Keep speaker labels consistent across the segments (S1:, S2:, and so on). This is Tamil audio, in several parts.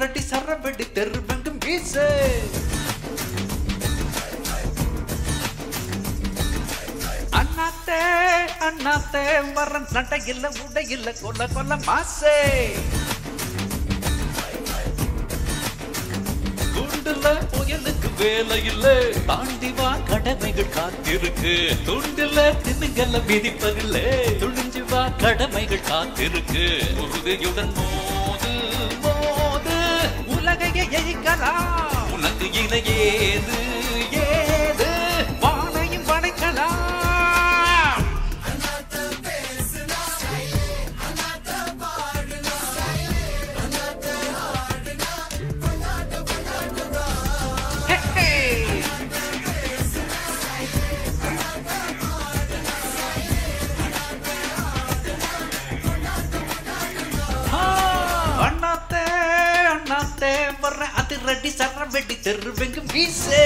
S1: அதிரடி சரவெடி தெருவெங்கும் வீசு அண்ணாத்தே அண்ணாத்தே வர நட இல்ல உடை இல்ல கொல்ல கொல்ல மாசே குண்டுல புயலுக்கு வேலை இல்ல தாண்டி வா கடமைகள் காத்திருக்கு துண்டுல திமிங்கல மிதிப்பதில்ல துணிஞ்சு வா கடமைகள் காத்திருக்கு உறுதியுடன் மோது மோது உலகையே ஜெயிக்கலாம் உனக்கு இணை ஏது ஏது வானையும் படைக்கலாம் ஹே, ஹே. ஆ, அண்ணாத்தே அண்ணாத்தே வர்ற அதிரடி சரவெடி தெருவெங்கும் வீசே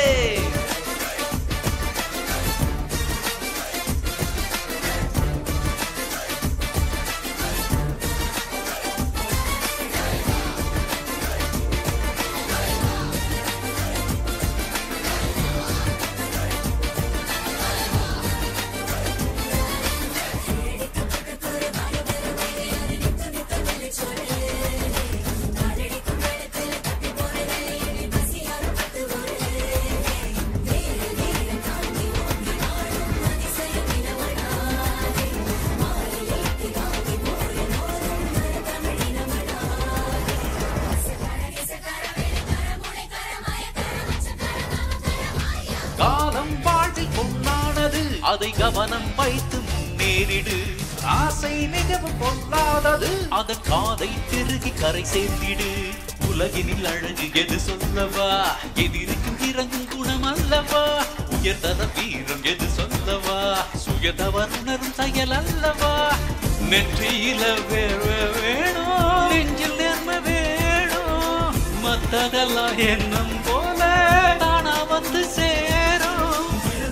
S1: காலம் வாழ்வில் பொன்னானது அதை கவனம் வைத்து முன்னேறிடு ஆசை மிகவும் பொல்லாதது அதன் காதை திருகி கரை சேர்த்திடு உலகினில் அழகு எது சொல்லவா எதிர்க்கும் இறங்கும் குணம் அல்லவா உயர்தர வீரம் எது சொல்லவா சுயதவர் உணரும் செயல் அல்லவா நெற்றியில வேர்வை வேணும் நெஞ்சில் நேர்மை வேணும் மத்ததெல்லாம் எண்ணம் போல தானா வந்து சேரும்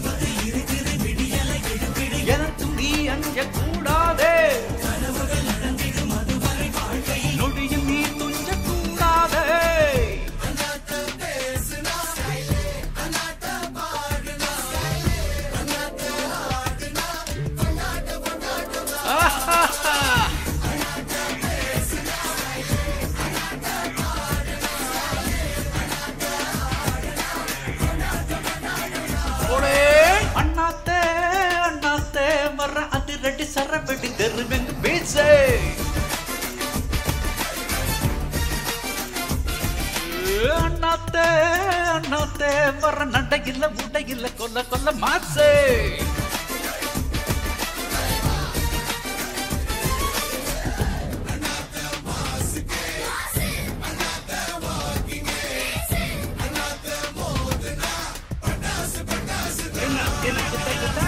S1: எனக்கு நீ அஞ்ச கூடாதே நொடியும் நீ துஞ்ச கூடாதே ஆஹாஹா. போடே. அண்ணாத்தே அண்ணாத்தே வர்ற அதிரடி சரவெடி தெருவெங்கு வீசே அண்ணாத்தே அண்ணாத்தே வர்ற நட இல்ல உடை இல்ல கொல்ல கொல்ல மாசே என்ன எனக்கு தைக்கதா